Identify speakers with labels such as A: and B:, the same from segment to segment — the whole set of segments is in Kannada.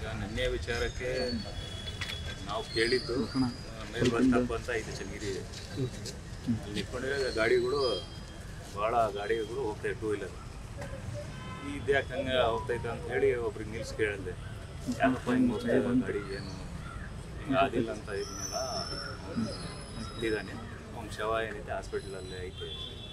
A: ಈಗ ನಿನ್ನೆ ವಿಚಾರಕ್ಕೆ ನಾವು ಕೇಳಿದ್ದು ಮೇಲ್ಬಂತಪ್ಪ ಅಂತ ಇದು ಚನ್ನಗಿರಿ ಅಲ್ಲಿ ನಿಂತ್ಕೊಂಡಿರೋ ಗಾಡಿಗಳು ಭಾಳ ಗಾಡಿಗಳು ಹೋಗ್ತಾయి ಟೂ ವೀಲರ್ ಇದ್ಯಾಕೆ ಹಂಗೆ ಹೋಗ್ತೈತೆ ಅಂತ ಹೇಳಿ ಒಬ್ರಿಗೆ ನಿಲ್ಸಿ ಕೇಳಿದೆ ಯಾಕಪ್ಪ ಹಿಂಗೆ ಹೋಗ್ತಾ ಇದೆ ಗಾಡಿ ಏನು ಹಿಂಗೆ ಆದಿಲ್ಲ ಅಂತ ಇದನ್ನೆಲ್ಲ ಇದ್ದಾನೆ ಅವ್ನ ಶವ ಏನಿದೆ ಹಾಸ್ಪಿಟ್ಲಲ್ಲೇ ಐತೆ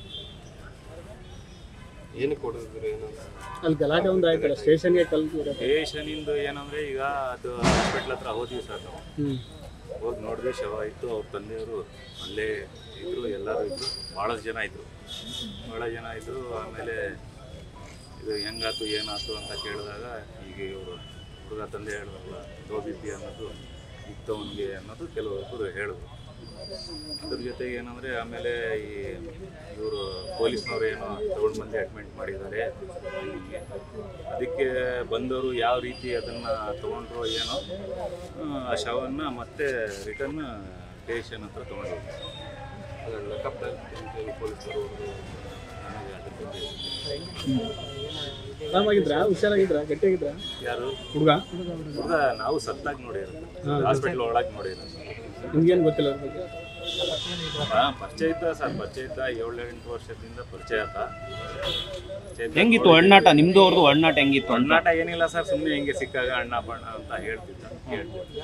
B: ಏನು ಕೊಡಿದ್ರು ಏನು
C: ಅಲ್ಲಿ ಗಲಾಟೆ ಒಂದು ಆಯ್ತಲ್ಲ ಸ್ಟೇಷನ್ಗೆ ಕಲ್ತಿರೋ
A: ಪೇಷನಿಂದು ಏನಂದ್ರೆ ಈಗ ಅದು ಹಾಸ್ಪಿಟ್ಲ್ ಹತ್ರ ಹೋದ್ವಿ ಸರ್ ನಾವು
C: ಹ್ಞೂ
A: ಹೋಗಿ ನೋಡಿದ್ವಿ ಶವ ಇತ್ತು ಅವ್ರ ತಂದೆಯವರು ಅಲ್ಲೇ ಇದ್ರು ಎಲ್ಲರೂ ಇದ್ರು ಭಾಳಷ್ಟು ಜನ ಇದ್ರು ಭಾಳ ಜನ ಇದ್ರು ಆಮೇಲೆ ಇದು ಹೆಂಗಾತು ಏನಾಯ್ತು ಅಂತ ಕೇಳಿದಾಗ ಈಗ ಇವರು ಹುಡುಗ ತಂದೆ ಹೇಳಿದ್ರಲ್ಲ ತೋಬಿದ್ದಿ ಅನ್ನೋದು ಇತ್ತು ಅವನಿಗೆ ಅನ್ನೋದು ಕೆಲವೊಬ್ಬರು ಹೇಳಿದ್ರು ಅದ್ರ ಜೊತೆಗೆ ಏನಂದರೆ ಆಮೇಲೆ ಈ ಇವರು ಪೊಲೀಸ್ನವ್ರು ಏನೋ ತಗೊಂಡು ಬಂದು ಅಡ್ಮಿಟ್ ಮಾಡಿದ್ದಾರೆ ಹೀಗೆ. ಅದಕ್ಕೆ ಬಂದವರು ಯಾವ ರೀತಿ ಅದನ್ನು ತೊಗೊಂಡ್ರು ಏನೋ ಆ ಶವವನ್ನು ಮತ್ತೆ ರಿಟರ್ನ್ ಸ್ಟೇಷನ್ ಹತ್ರ ತೊಗೊಂಡು
B: ಅದನ್ನ ಕಪ್ಪ ಪೊಲೀಸರು
A: ನನಗೆ ಅದ್ರ ಬಗ್ಗೆ
C: ಆರಾಮಾಗಿದ್ರಾ ಹುಷಾರಾಗಿದ್ರಾ ಗಟ್ಟಿಯಾಗಿದ್ರಾ
A: ಯಾರು
C: ಹುಡುಗ
A: ಹುಡುಗ ನಾವು ಸತ್ತಾಗಿ ನೋಡಿರೋದು ಹಾಸ್ಪಿಟ್ಲ್ ಒಳಗೆ ನೋಡಿರೋದು
C: ನಿಮ್ಗೇನು ಗೊತ್ತಿಲ್ಲ ಅದ್ರ ಬಗ್ಗೆ
A: ಹಾಂ ಪರಿಚಯ ಇದ್ದ ಸರ್ ಪರಿಚಯ ಇದ್ದ ಏಳು ಎಂಟು ವರ್ಷದಿಂದ ಪರಿಚಯ ಆತ ಪರಿಚಯ ಇದ್ದ
D: ಹೆಂಗಿತ್ತು ಒಡನಾಟ ನಿಮ್ದು ಅವ್ರದ್ದು ಒಡನಾಟ ಹೆಂಗಿತ್ತು ಅಂತ
A: ಒಡನಾಟ ಏನಿಲ್ಲ ಸರ್ ಸುಮ್ಮನೆ ಹಿಂಗೆ ಸಿಕ್ಕಾಗ ಅಣ್ಣ ಬಣ್ಣ ಅಂತ ಹೇಳ್ತಿದ್ದ ಕೇಳ್ತಿದ್ದ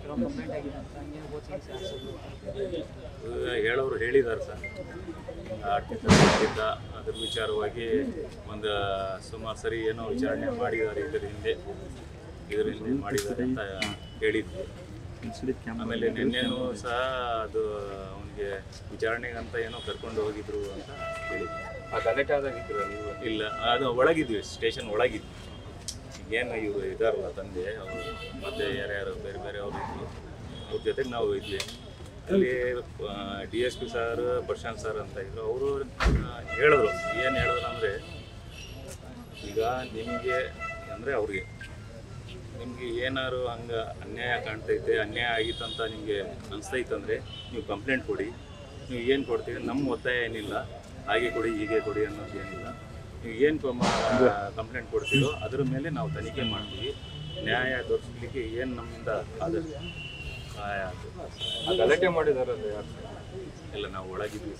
A: ಇವಾಗ ಹೇಳೋರು ಹೇಳಿದ್ದಾರೆ ಸರ್ ಹಿಂಗೆ ಆಡ್ತಿದ್ದ ಮಾಡ್ತಿದ್ದ ಅದ್ರ ವಿಚಾರವಾಗಿ ಒಂದು ಸುಮಾರು ಸರಿ ಏನೋ ವಿಚಾರಣೆ ಮಾಡಿದ್ದಾರೆ ಇದ್ರ ಹಿಂದೆ ಇದ್ರ ಹಿಂದೆ ಮಾಡಿದ್ದಾರೆ ಅಂತ ಹೇಳಿದ್ವಿ ಆಮೇಲೆ ನಿನ್ನೆನೂ ಸಹ ಅದು ಅವನಿಗೆ ವಿಚಾರಣೆಗಂತ ಏನೋ ಕರ್ಕೊಂಡು ಹೋಗಿದ್ರು ಅಂತ ಹೇಳಿದ್ವಿ
B: ಆ ಗಲಾಟೆ ಆದಾಗ ಇದ್ರ ನೀವು
A: ಇಲ್ಲ ಅದು ಒಳಗಿದ್ವಿ ಸ್ಟೇಷನ್ ಒಳಗಿದ್ವಿ ಏನು ಇವರು ಇದಾರಲ್ಲ ತಂದೆ ಅವರು ಮತ್ತೆ ಯಾರ್ಯಾರು ಬೇರೆ ಬೇರೆ ಅವರು ಇದ್ರು ಅವ್ರ ಜೊತೆಗೆ ನಾವು ಇದ್ವಿ ಅಲ್ಲಿ D S P sir Prashant sir ಅಂತ ಇದ್ರು ಅವರು ಹೇಳಿದ್ರು ಏನು ಹೇಳಿದ್ರು ಅಂದರೆ ಈಗ ನಿಮಗೆ ಅಂದರೆ ಅವ್ರಿಗೆ ನಿಮಗೆ ಏನಾದ್ರು ಹಂಗೆ ಅನ್ಯಾಯ ಕಾಣ್ತೈತೆ ಅನ್ಯಾಯ ಆಗಿತ್ತಂತ ನಿಮಗೆ ಅನಿಸ್ತೈತಂದರೆ ನೀವು ಕಂಪ್ಲೇಂಟ್ ಕೊಡಿ ನೀವು ಏನು ಕೊಡ್ತೀರಿ ನಮ್ಮ ಒತ್ತಾಯ ಏನಿಲ್ಲ ಹಾಗೆ ಕೊಡಿ ಹೀಗೆ ಕೊಡಿ ಅನ್ನೋದು ಏನಿಲ್ಲ ನೀವು ಏನು ಕಂಪ್ಲೇಂಟ್ ಕೊಡ್ತೀರೋ ಅದ್ರ ಮೇಲೆ ನಾವು ತನಿಖೆ ಮಾಡ್ತೀವಿ ನ್ಯಾಯ ದೊರಕಲಿಕ್ಕೆ ಏನು ನಮ್ಮಿಂದ ಆದಷ್ಟು ಸಹಾಯ ಆಗ್ತದೆ
B: ಆ ಗಲಾಟೆ ಮಾಡಿದಾರಲ್ಲ ಯಾರು
A: ಎಲ್ಲ ನಾವು ಒಳಗಿದ್ವಿ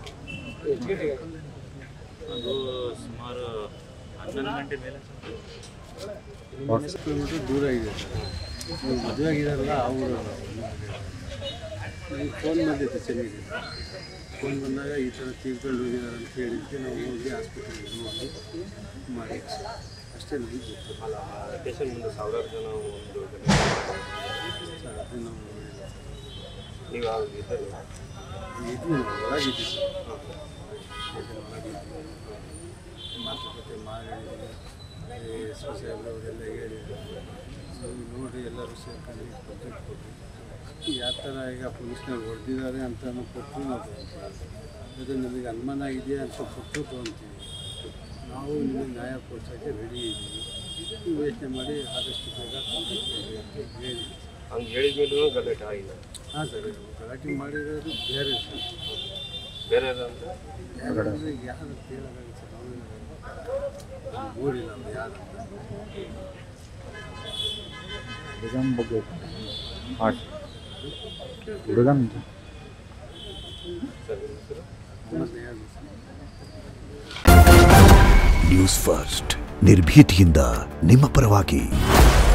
A: ಅದು ಸುಮಾರು ಹನ್ನೊಂದು ಗಂಟೆ ಮೇಲೆ
E: ಕಿಲೋಮೀಟ್ರ್ ದೂರ ಇದೆ ಇವ್ರು ಮದುವೆ ಆಗಿದಾರಲ್ಲ ಅವರು ನನಗೆ ಫೋನ್ ಬಂದಿತ್ತು ಚೆನ್ನೈಗೆ ಫೋನ್ ಬಂದಾಗ ಈ ಥರ ತೀರ್ಕೊಂಡು ಹೋಗಿದ್ದಾರೆ ಅಂತ ಹೇಳಿದ್ದಕ್ಕೆ ನಾವು ಹೋಗಿ ಹಾಸ್ಪಿಟಲ್ಗೆ ನೋಡಿ ಮಾಡಿ ಅಷ್ಟೇ ನಮಗೆ ಗೊತ್ತು
B: ಅಲ್ಲ ಸ್ಟೇಷನ್ ಮುಂದೆ ಸಾವಿರಾರು ಜನ ಒಂದು
E: ಸರ್ ಅದು ನಾವು ನೋಡಿಲ್ಲ
B: ನೀವು ಆಗ ಇದ್ದರು
E: ಇದು ಒಳಗಿದ್ದೀವಿ ಸರ್ ಸ್ಟೇಷನ್ ಒಳಗಿದ್ದೀವಿ ಮಾತುಕತೆ ಮಾಡಿ ಸೊಸೈಟಿ ಅವರೆಲ್ಲ ಹೇಳಿದ್ರು ಸೊ ನೋಡಿ ಎಲ್ಲರೂ ಸೇರ್ಕೊಂಡು ಕಂಪ್ಲೇಂಟ್ ಕೊಡ್ರಿ ಯಾವ ಥರ ಈಗ ಪೊಲೀಸ್ನವ್ರು ಹೊಡೆದಿದ್ದಾರೆ ಅಂತ ಕೊಟ್ಟರು ನಾವು ತೊಗೊತೀವಿ ಇದು ನಮಗೆ ಅನುಮಾನ ಇದೆಯಾ ಅಂತ ಕೊಟ್ಟು ತೊಗೊತೀವಿ ನಾವು ನಿಮಗೆ ನ್ಯಾಯ ಕೊಡ್ಸೋಕ್ಕೆ ರೆಡಿ ಇದ್ದೀವಿ ನೀವು ಯೋಚನೆ ಮಾಡಿ ಆದಷ್ಟು ಬೇಗ ಕಂಪ್ಲೇಂಟ್ ಕೊಡಿ ಅಂತ ಹೇಳಿ
B: ಹಂಗೆ ಹೇಳಿದ್ಮೇಲೂ ಗಲಾಟೆ ಆಗಿಲ್ಲ
E: ಹಾಂ ಸರ್ ಗಲಾಟೆ ಮಾಡಿರೋದು ಬೇರೆ ಸರ್
B: ಬೇರೆ ಅಂದರೆ
E: ಯಾರು ಅಂದರೆ ಯಾರು ಕೇಳೋದಾಗುತ್ತೆ ಸರ್ ನಾವು ನೋಡಿಲ್ಲ ಅವ್ರು ಯಾರು ಅಂತ
F: ಹುಡುಗನ ಬಗ್ಗೆ ಹಾಟ್ ಹುಡುಗನ
B: ಸರ್ ನಿಮ್ಮ ಹೆಸರು
E: ನಮಸ್ತೆ ಹೇಳಿ ಸರ್
G: ನ್ಯೂಸ್ ಫಸ್ಟ್ ನಿರ್ಭೀತಿಯಿಂದ ನಿಮ್ಮ ಪರವಾಗಿ